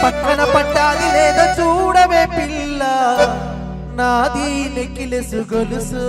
పక్కన పట్టాది లేదో చూడవే పిల్ల నాది నెక్కిలెసు గొలుసు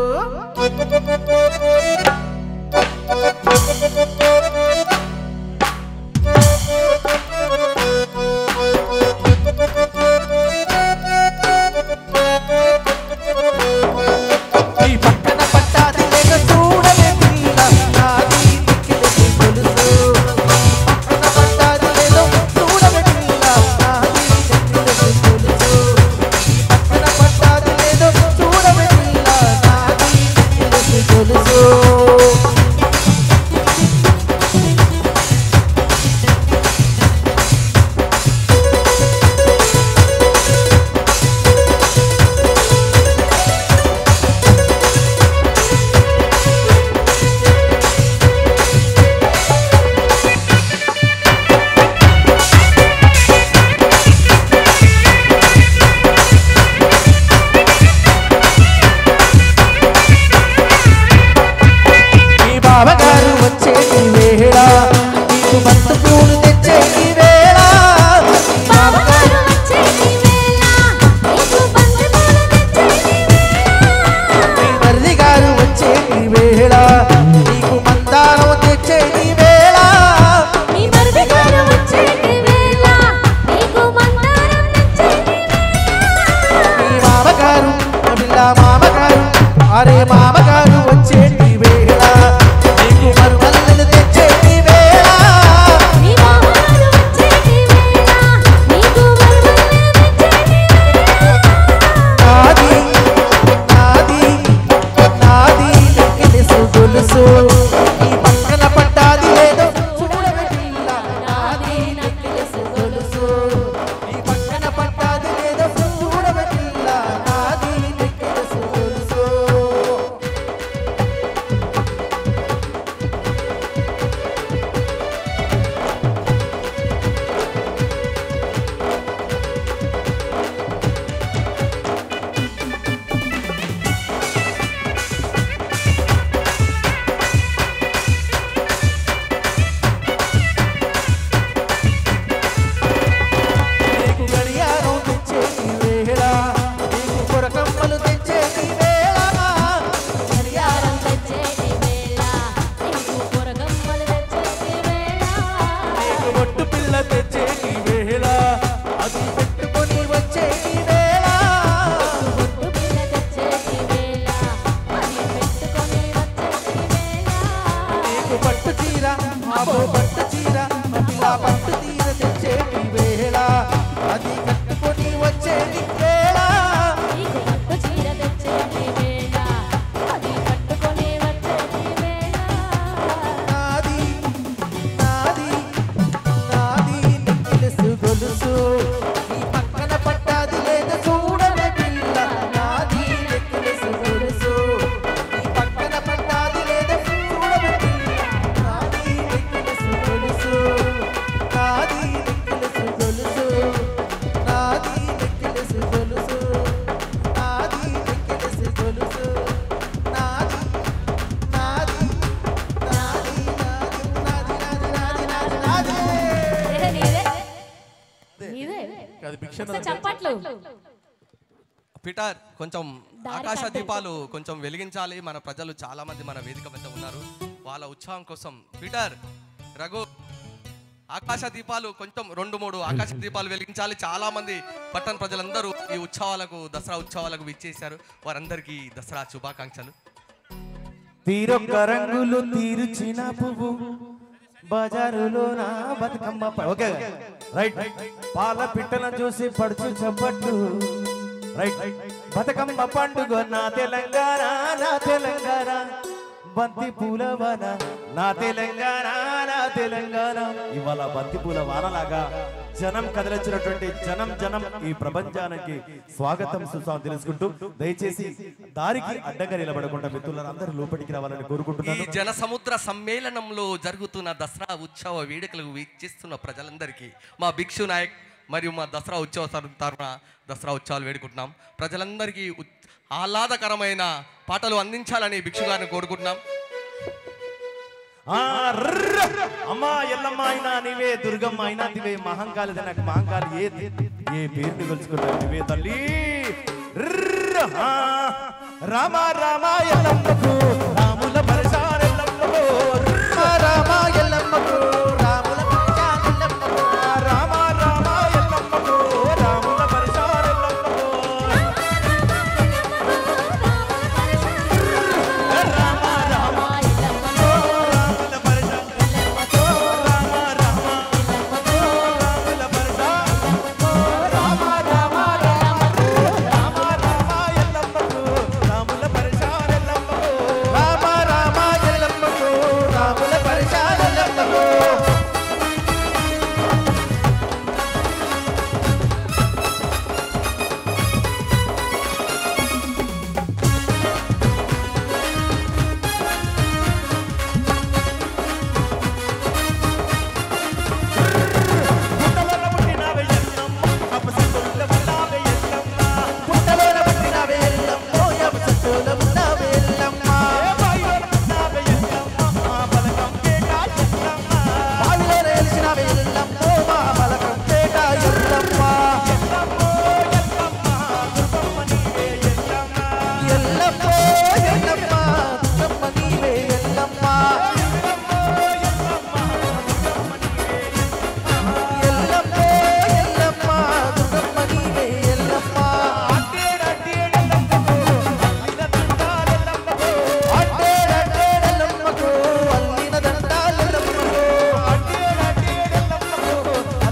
నీ పక్కన పట్టాది లేదో చూడవే పిల్ల నాది నెక్కిలెసు గొలుసు పక్కన పట్టాది లేదో చూడవే పిల్ల నాది నెక్కిలెసు గొలుసు పక్కన పట్టాది లేదో చూడవే పిల్ల నాది నెక్కిలెసు గొలుసు మీ బావగారు వచ్చేటి వేళ నీకు బంత పూలు తెచ్చేటి వేళ మీ బావగారు వచ్చేటి వేళ నీకు బంతిపూలు తెచ్చేటి మీ మరిది గారు వచ్చేటి వేళ నీకు మందారం తెచ్చేటి వేళ మీ మరిది గారు వచ్చేటి వేళ నీకు మందారం తెచ్చేటి మీ మామగారు పిల్ల మామగారు అరే మామగారు వచ్చేటి వేళ నీకు మరుమల్లెలు తెచ్చేటి వేళ మీ బావగారు వచ్చేటి వేళ నీకు వరవల్లె తెచ్చేటి నాది నాది నాది నెక్కిలిసు గొలుసు ఈ పక్కన పట్టాది లేదో చూడవే పిల్ల నాది నెక్కిలిసు గొలుసు ఈ పక్కన పట్టాది లేదో చూడవే పిల్ల నాది నెక్కిలిసు గొలుసు నీకు గడియారం తెచ్చేటి వేళ నీకు కొరకమ్మలు తెచ్చేటి వేళ గడియారం తెచ్చేటి వేళ నీకు పొరగమ్మలు తెచ్చేటి వేళ నీకు బొట్టు పిల్ల తెచ్చేటి వేళ అది పెట్టుకొని వచ్చేటి వేళ బొట్టు పిల్ల తెచ్చేటి వేళ అది పెట్టుకొని వచ్చేటి వేళ నీకు పట్టు చీర ఆపో పట్టు చీర మా పిల్ల పట్టు చీర తెచ్చేటి వేళ అది కట్టుకొని వచ్చేటి వేళ నీకు పట్టు చీర తెచ్చేటి వేళ అది కట్టుకొని వచ్చేటి వేళ నాది నాది నాది నెక్కిలెసు గొలుసు నీ పక్కన పట్టాది లేదు చూడవే పిల్ల నాది నెక్కిలెసు గొలుసు నీ పక్కన పట్టాది లేదు చూడవే పిల్ల నాది నెక్కిలెసు గొలుసు నాది నెక్కిలెసు గొలుసు నాది నెక్కిలెసు గొలుసు నాది నెక్కిలెసు గొలుసు నాది నాది నాది నాది నాది నాది నాది ఏహే, నీదే నీదే అది భిక్ష ఒకసారి చప్పట్లు పీటర్ కొంచెం దారి ఆకాశ కట్టు. దీపాలు కొంచెం వెలిగించాలి మన ప్రజలు చాలా మంది మన వేదిక మీద ఉన్నారు వాళ్ళ ఉత్సాహం కోసం పీటర్ రఘు ఆకాశ దీపాలు కొంచెం రెండు మూడు ఆకాశ దీపాలు వెలిగించాలి చాలా మంది పట్టణ ప్రజలందరూ ఈ ఉత్సవాలకు దసరా ఉత్సవాలకు విచ్చేశారు వారందరికీ దసరా శుభాకాంక్షలు తీరొక్క రంగులు తీరుచిన పువ్వు బజారులో నా బతుకమ్మ ప- ఓకే రైట్ పాల పిట్టన చూసి పడుచు చప్పట్టు రైట్ బతుకమ్మ పండుగ నా తెలంగాణ నా తెలంగాణ బంతి పూల వాన నా తెలంగాణ నా తెలంగాణ ఇవాళ బంతి పూల వానలాగా జనం కదిలొచ్చినటువంటి జనం జనం ఈ ప్రపంచానికి స్వాగతం సుస్వాగతం తెలుసుకుంటూ దయచేసి దారికి అడ్డంగా నిలబడకుండా మిత్రులను అందరూ లోపలికి రావాలని ఈ కోరుకుంటున్నాను జన సముద్ర సమ్మేళనంలో జరుగుతున్న దసరా ఉత్సవ వేడుకలకు వీక్షిస్తున్న ప్రజలందరికీ మా భిక్షు నాయక్ మరియు మా దసరా ఉత్సవ తరు- తరఫున దసరా ఉత్సవాలు వేడుకుంటున్నాం ప్రజలందరికీ ఉత్- ఆహ్లాదకరమైన పాటలు అందించాలని భిక్షు గారిని కోరుకుంటున్నాం ఆ, ర్ర. అమ్మా ఎల్లమ్మ అయినా నీవే దుర్గమ్మ అయినా నీవే మహంకాళి నాకు మహంకాళి ఏ ఏ పేరుని కొలుచుకుంటావు నీవే తల్లి ర్ర. ఆ, రామ రామ ఎల్లమ్మకు రాముల పరసార ఎల్లమ్మకు ర్ర. రామ ఎల్లమ్మకు రాముల పరిచాలెల్లమ్మకు రామ రామ ఎల్లమ్మకు రాముల పరసార ఎల్లమ్మకు రామ రామ రాముల పరసార రామ రామ రాముల పరసార రామ రామ రామకు రామ రామ ఎల్లమ్మకు రాముల పరసార ఎల్లమ్మకు రామ రామ ఎల్లమ్మకు రాముల పరిచాలెల్లమ్మకు పుట్టలోన పుట్టినవే ఎల్లమ్మ అపసంతుల పుట్టినవే ఎల్లమ్మ పుట్టలోన పుట్టినవే ఎల్లమ్మో యవసతుల ఉన్నవే ఎల్లమ్మ ఏ బాయిలోన పుట్టినవే ఎల్లమ్మ ఆ బలగం పేట ఎల్లమ్మ బావిలో నిలిచినవే ఎల్లమ్మో మా బలకం పేట ఎల్లమ్మ ఎల్లమ్మో ఎల్లమ్మ దుర్గమ్మ నీవే ఎల్లమ్మ ఎల్లమ్మో ఎల్లమ్మ దుర్గమ్మ నీవే ఎల్లమ్మ ఎల్లమ్మో ఎల్లమ్మ దుర్గమ్మ నీవే ఎల్లమ్మ అడ్డేడడ్డేడెల్లమ్మకు అల్లిన దండాలెల్లమ్మకు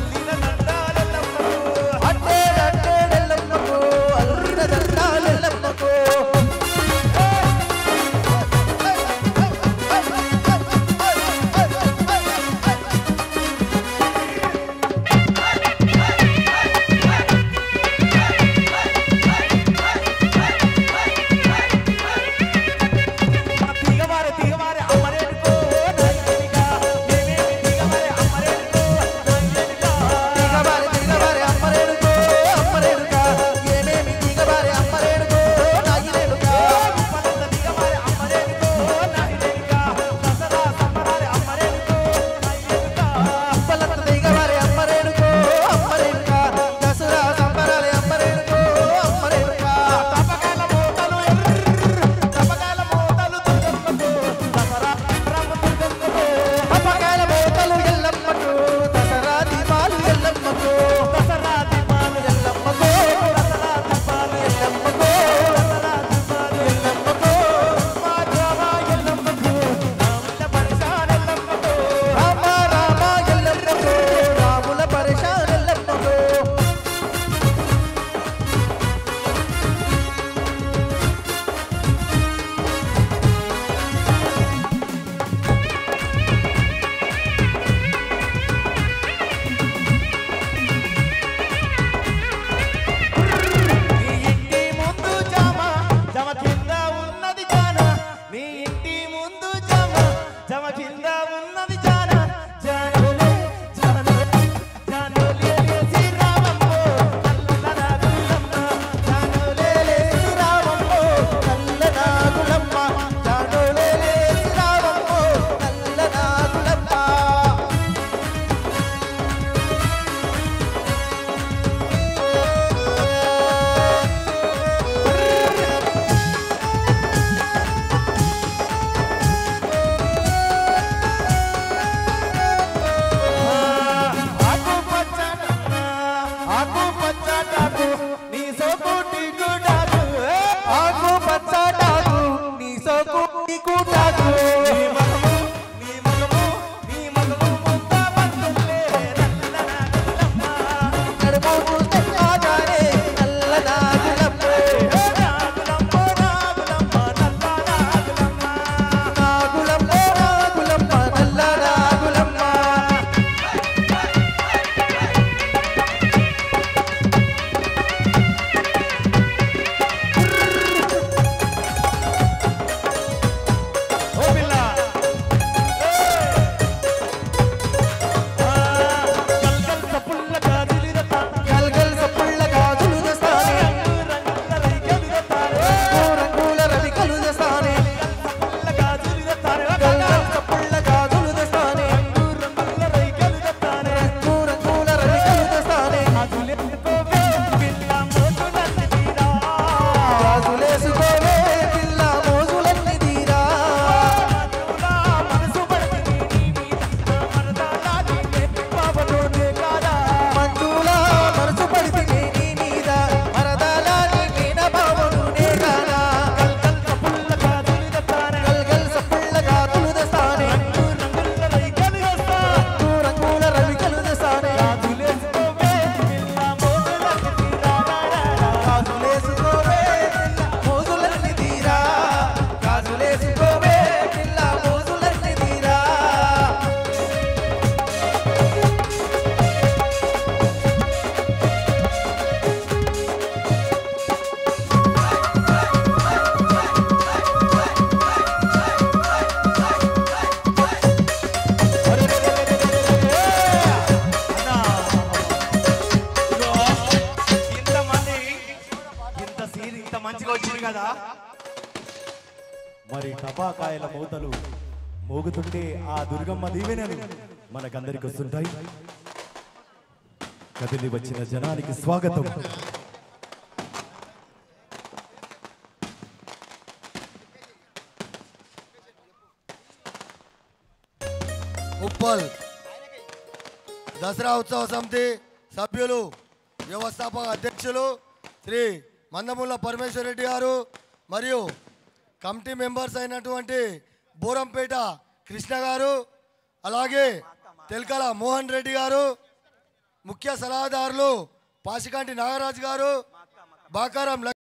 కదా మరి టపాకాయల మూతలు మోగుతుంటే ఆ దుర్గమ్మ దీవెనలు మనకందరికి వస్తుంటాయి కదిలి వచ్చిన జనానికి స్వాగతం ఉప్పల్ దసరా ఉత్సవ సమితి సభ్యులు వ్యవస్థాపక అధ్యక్షులు శ్రీ మందముల్ల పరమేశ్వర రెడ్డి గారు మరియు కమిటీ మెంబర్స్ అయినటువంటి బోరంపేట కృష్ణ గారు అలాగే తెల్కల మోహన్ రెడ్డి గారు ముఖ్య సలహాదారులు పాసికంటి నాగరాజు గారు బాకారం